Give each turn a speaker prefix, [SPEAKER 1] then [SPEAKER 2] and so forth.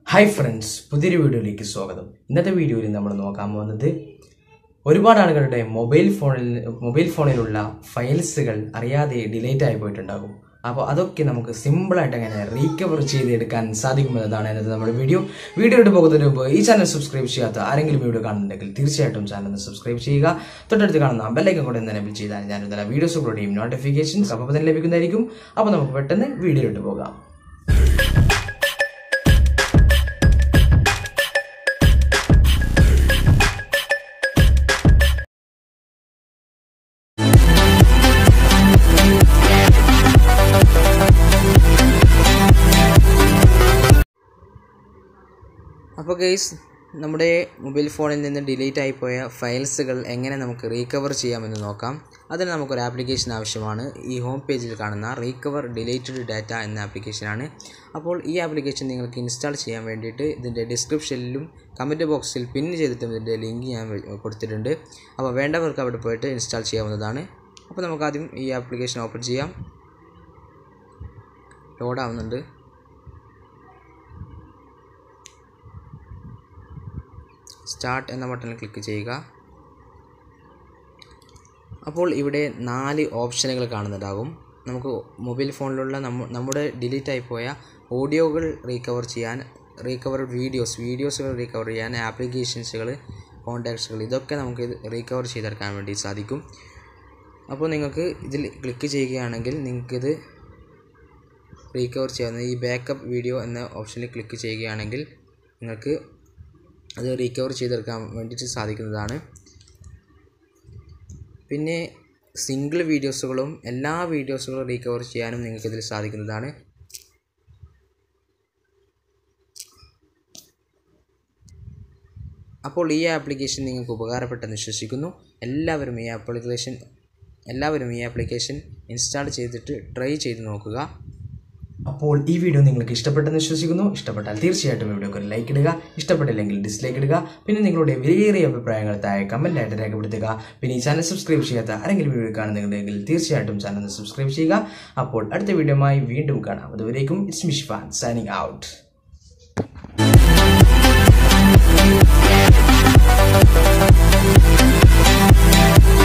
[SPEAKER 1] hi friends പുതിയൊരു വീഡിയോയിലേക്ക് സ്വാഗതം ഇന്നത്തെ വീഡിയോയിൽ നമ്മൾ നോക്കാൻ പോകുന്നത് ഒരുപാട് ആളുകളുടെ മൊബൈൽ ഫോണിൽ മൊബൈൽ ഫോണിലുള്ള ഫയൽസുകൾ അറിയാതെ ഡിലേറ്റ് ആയി പോയിട്ടുണ്ടാകും അപ്പോൾ അതൊക്കെ നമുക്ക് സിമ്പിളായിട്ട് എങ്ങനെ റീകവർ ചെയ്തെടുക്കാൻ സാധിക്കുമെന്നതാണ് ഇന്നത്തെ നമ്മുടെ വീഡിയോ വീഡിയോ ഇട്ട് പോകുന്നതിന് മുമ്പ് ഈ ചാനൽ സബ്സ്ക്രൈബ് ചെയ്യാത്ത ആരെങ്കിലും വീഡിയോ കാണുന്നുണ്ടെങ്കിൽ തീർച്ചയായിട്ടും ചാനൽ ഒന്ന് സബ്സ്ക്രൈബ് ചെയ്യുക തൊട്ടടുത്ത് കാണുന്ന ബെല്ലൈക്കൻ കൂടെ ഒന്ന് എനേബിൾ ചെയ്താൽ ഞാൻ ഇന്നലെ വീഡിയോസുകളുടെയും നോട്ടിഫിക്കേഷൻസ് അപ്പോൾ തന്നെ ലഭിക്കുന്നതായിരിക്കും അപ്പോൾ നമുക്ക് പെട്ടെന്ന് വീഡിയോ ഇട്ട് പോകാം അപ്പോൾ ഗെയ്സ് നമ്മുടെ മൊബൈൽ ഫോണിൽ നിന്ന് ഡിലീറ്റ് ആയിപ്പോയ ഫയൽസുകൾ എങ്ങനെ നമുക്ക് റീകവർ ചെയ്യാമെന്ന് നോക്കാം അതിന് നമുക്കൊരു ആപ്ലിക്കേഷൻ ആവശ്യമാണ് ഈ ഹോം പേജിൽ കാണുന്ന റീകവർ ഡിലേറ്റഡ് ഡാറ്റ എന്ന ആപ്ലിക്കേഷനാണ് അപ്പോൾ ഈ ആപ്ലിക്കേഷൻ നിങ്ങൾക്ക് ഇൻസ്റ്റാൾ ചെയ്യാൻ വേണ്ടിയിട്ട് ഇതിൻ്റെ ഡിസ്ക്രിപ്ഷനിലും കമൻറ്റ് ബോക്സിൽ പിൻ ചെയ്തിട്ടും ഇതിൻ്റെ ലിങ്ക് ഞാൻ വെ- കൊടുത്തിട്ടുണ്ട് അപ്പോൾ വേണ്ടവർക്ക് അവിടെ പോയിട്ട് ഇൻസ്റ്റാൾ ചെയ്യാവുന്നതാണ് അപ്പോൾ നമുക്ക് ആദ്യം ഈ ആപ്ലിക്കേഷൻ ഓപ്പൺ ചെയ്യാം ലോഡ് ആവുന്നുണ്ട് സ്റ്റാർട്ട് എന്ന ബട്ടണിൽ ക്ലിക്ക് ചെയ്യുക അപ്പോൾ ഇവിടെ നാല് ഓപ്ഷനുകൾ കാണുന്നുണ്ടാകും നമുക്ക് മൊബൈൽ ഫോണിലുള്ള നമ്മ നമ്മുടെ ഡിലീറ്റ് ആയിപ്പോയ ഓഡിയോകൾ റീകവർ ചെയ്യാൻ റീകവർ വീഡിയോസ് വീഡിയോസുകൾ റീകവർ ചെയ്യാൻ ആപ്ലിക്കേഷൻസുകൾ കോൺടാക്ട്സുകൾ ഇതൊക്കെ നമുക്ക് റീകവർ ചെയ്തെടുക്കാൻ വേണ്ടി സാധിക്കും അപ്പോൾ നിങ്ങൾക്ക് ഇതിൽ ക്ലിക്ക് ചെയ്യുകയാണെങ്കിൽ നിങ്ങൾക്കിത് റീകവർ ചെയ്യാവുന്ന ഈ ബാക്കപ്പ് വീഡിയോ എന്ന ഓപ്ഷനിൽ ക്ലിക്ക് ചെയ്യുകയാണെങ്കിൽ നിങ്ങൾക്ക് അത് റീകവർ ചെയ്തെടുക്കാൻ വേണ്ടിയിട്ട് സാധിക്കുന്നതാണ് പിന്നെ സിംഗിൾ വീഡിയോസുകളും എല്ലാ വീഡിയോസുകളും റീകവർ ചെയ്യാനും നിങ്ങൾക്ക് ഇതിൽ സാധിക്കുന്നതാണ് അപ്പോൾ ഈ ആപ്ലിക്കേഷൻ നിങ്ങൾക്ക് ഉപകാരപ്പെട്ടെന്ന് വിശ്വസിക്കുന്നു എല്ലാവരും ഈ ആപ്ലിക്കേഷൻ എല്ലാവരും ഈ ആപ്ലിക്കേഷൻ ഇൻസ്റ്റാൾ ചെയ്തിട്ട് ട്രൈ ചെയ്ത് നോക്കുക അപ്പോൾ ഈ വീഡിയോ നിങ്ങൾക്ക് ഇഷ്ടപ്പെട്ടെന്ന് വിശ്വസിക്കുന്നു ഇഷ്ടപ്പെട്ടാൽ തീർച്ചയായിട്ടും വീഡിയോക്ക് ഒരു ലൈക്ക് ഇടുക ഇഷ്ടപ്പെട്ടില്ലെങ്കിൽ ഡിസ്ലൈക്ക് ഇടുക പിന്നെ നിങ്ങളുടെ വിലയേറിയ അഭിപ്രായങ്ങൾ താഴെ കമൻ്റ് ആയിട്ട് രേഖപ്പെടുത്തുക പിന്നെ ഈ ചാനൽ സബ്സ്ക്രൈബ് ചെയ്യാത്ത ആരെങ്കിലും വീഡിയോ കാണുന്നുണ്ടെങ്കിൽ തീർച്ചയായിട്ടും ചാനൽ ഒന്ന് സബ്സ്ക്രൈബ് ചെയ്യുക അപ്പോൾ അടുത്ത വീഡിയോയുമായി വീണ്ടും കാണാം അതുവരേക്കും it's Mishfan signing out
[SPEAKER 2] Thank